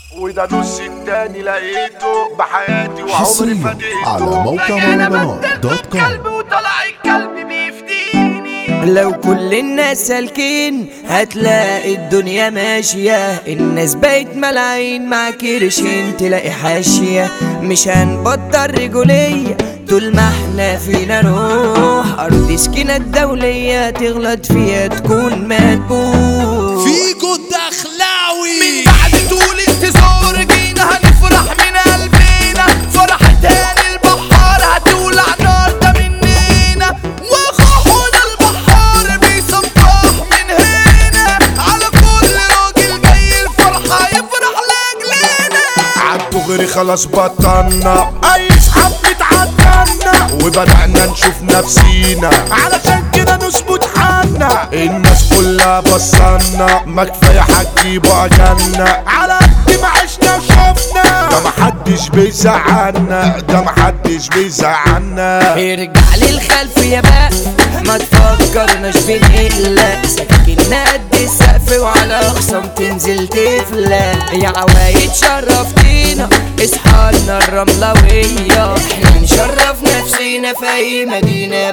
وده نص التاني لقيته بحياتي وعمري حصريا فديته على موقع مهرجانات دوت كوم وطلع الكلب بيفديني لو كل الناس سالكين هتلاقي الدنيا ماشية الناس بقت ملايين مع كرشين تلاقي حاشية مش هنبطل رجولية طول ما احنا فينا روح أرض سكينة الدولية تغلط فيها تكون مدبوح فيجو الدخلاوي بعد طول انتظار جينا هنفرح من قلبينا فرحة تاني البحار هتولع نار ده مننا وخوحنا البحار بيصبح من هنا على كل راجل جاي الفرحة يفرح لاجلنا عالدغري خلاص بطلنا اي اصحاب بتعدلنا وبدأنا نشوف نفسينا علشان كده نثبت حالنا الناس كلها بصلنا ما كفايه هتجيبوا اجلنا على قد ما عشنا وشفنا ده محدش بيزعلنا ده محدش بيزعلنا ارجع للخلف يا بقى ما تفكرناش بنقلق سكننا قد السقف وعلى اخصام تنزل تفلق يا عوايد شرفتينا اصحالنا الرملوية احنا نشرف نفسينا في اي مدينة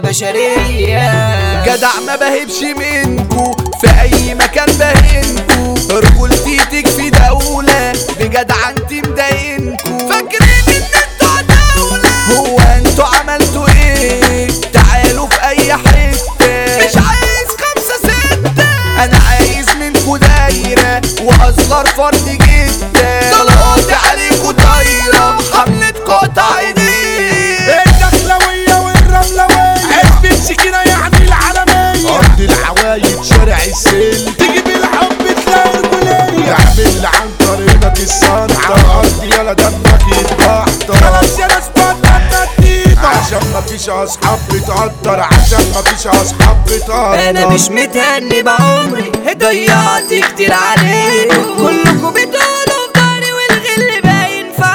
بشرية جدع ما بهبش منكو في اي مكان بهنكو رجولتي تكفي دولة بجدع انت مضايقنكو فاكرين ان انتوا دولة هو انتوا عملتوا ايه تعالوا في اي حتة مش عايز خمسة ستة انا عايز منكو دايرة واصغر فرد جدا طلعت عليكو طايرة حملة قطع ايديه الدخلوية والرملوية عزب السكينة يعني العالمية أرض العوايد شارع السل تجيب الحب تلاقي رجولية تعمل عن طريقك الصنعة أرض يلا دمك يتبحتر خلاص يا ناس بطلنا الديبة عشان مفيش أصحاب بتقدر عشان مفيش أصحاب بتقدر انا مش متهني بعمري ضيعت كتير عليكم كلكم بتقولوا في داري والغل باين في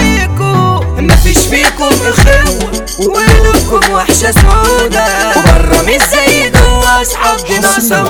عينيكم مفيش فيكم اخوة وقلوبكم وحشة سودا وبره مش زي جوا اصحاب ناقصة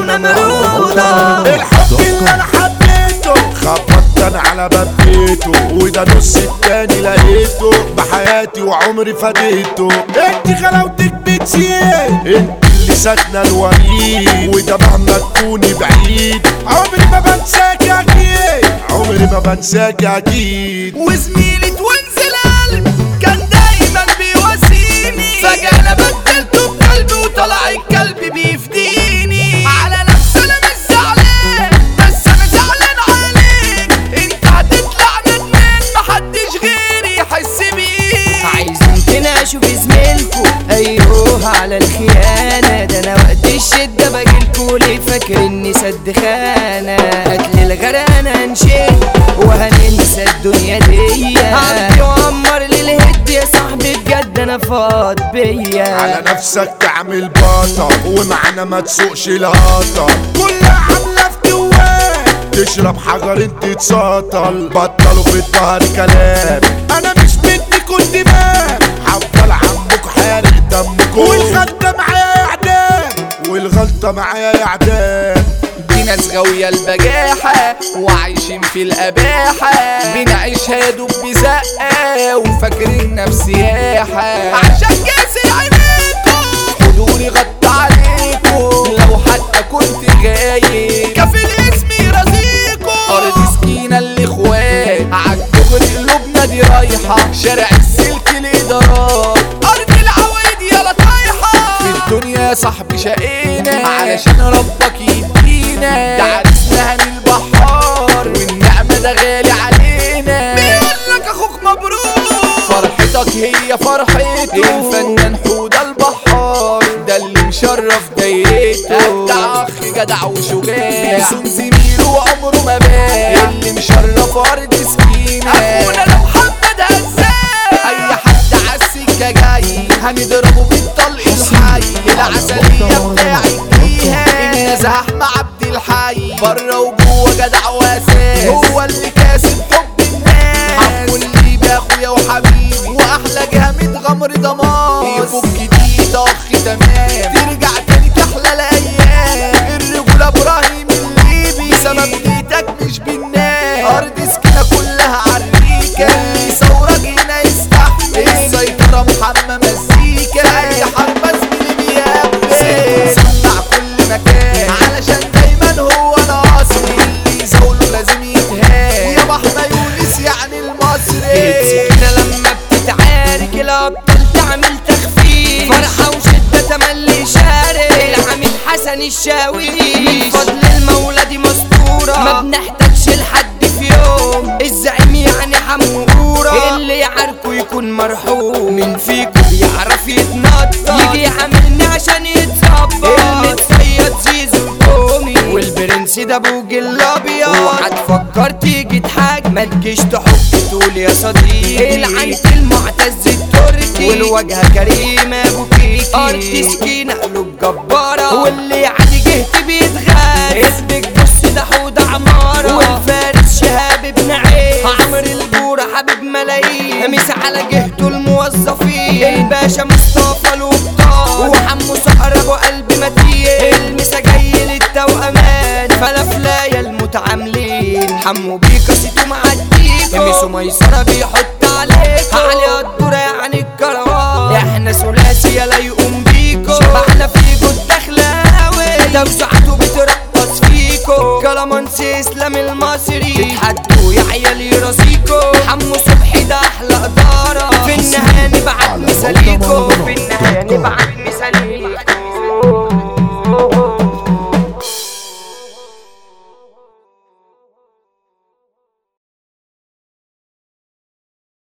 ونمرودة الحب اللي انا حبيته خبطت انا على باب بيته وده نص التاني لقيته بحياتي وعمري فديته انت غلاوتك بتزيد انت اللي ساكنه الوريد وده مهما تكوني بعيد عمري ما بنساك اكيد عمري ما بنساك اكيد وزميلي توينز القلب كان دايما بيواسيني فجأة انا بدلته بقلبي وطلع الكلب بيفديني على نفسي انا مش زعلان بس انا زعلان عليك انت هتطلع ندمان محدش غيري يحس بيك عايزين كده اشوف زميلكوا ايوه على الخيانة ده انا وقت الشدة باجيلكوا ليه فاكر اني سد خانة قتل الغرقانة هنشيل وهننسى الدنيا دي عبدي وعمر للهد يا صاحبي بجد انا فاض بيا على نفسك تعمل بطل ومعنا ما تسوقش الهطل كلها عاملة في جواك تشرب حجر انت تسطل بطلوا في الظهر كلام انا مش منكم دماغ هفضل عمك حارق دمكم والغلطة معايا يا اعدام والغلطة معايا يا اعدام دي ناس غاوية البجاحة وعايشين في الأباحة بنعيشها يا دوب بزقة وفاكرين سياحة عشان كاسر عينيكم حضوري غطى عليكم لو حتى كنت غايب كفيل اسمي رزيكم أرض سكينة الإخوات عالدغري قلوبنا دي رايحة شارع السلك الإدارات أرض العوايد يلا طايحة في الدنيا يا صاحبي شقينا علشان ربك يدينا ده عرسنا هني البحار والنعمة ده غالي علينا بيقول لك اخوك مبروك فرحتك هي فرحته الفنان حوده البحار ده اللي مشرف دايرته بتاع اخ جدع وشجاع بيسون زميله وعمره ما باع اللي مشرف ارض سكينه اخونا ده محمد هزاع اي حد عالسكه جاي هنضربه بالطلق الحي العسليه بتاعت فيها النزاح مع عبد الحي بره وجوه جدع واساس هو اللي كاسب حب الناس حقه اللي باخويا وحبيبي واحلى جامد غمر ضمان يفك جديد اخ تمام ترجع تاني تحلى الايام الرجوله ابراهيم الليبي سبب بيتك مش بالناس ارض سكينه كلها يكون مرحوم مين فيكم يعرف يتنطط يجي يعاملني عشان يتظبط المتصيد زيزو قومي والبرنس ده بوج الابيض اوعى تفكر تيجي تحاج ما تجيش تحك تقول يا صديقي العنت المعتز التركي والواجهه كريمه ابو كيكي ارض سكينه قلوب جباره واللي عادي جهت بيتغاز اسمك بص ده حوض عماره والفارس شهاب ابن عين عمرو الجوره حبيب ملايين مس على جهته الموظفين الباشا مصطفى لقطان وحمو صقر ابو قلب متين المسا جاي للتوأمان فلافلايا المتعاملين حمو بيكا سيتو معديكو ميسو ميسرة بيحط عليكو علي الدورة يعني الكروان احنا ثلاثي لا يقوم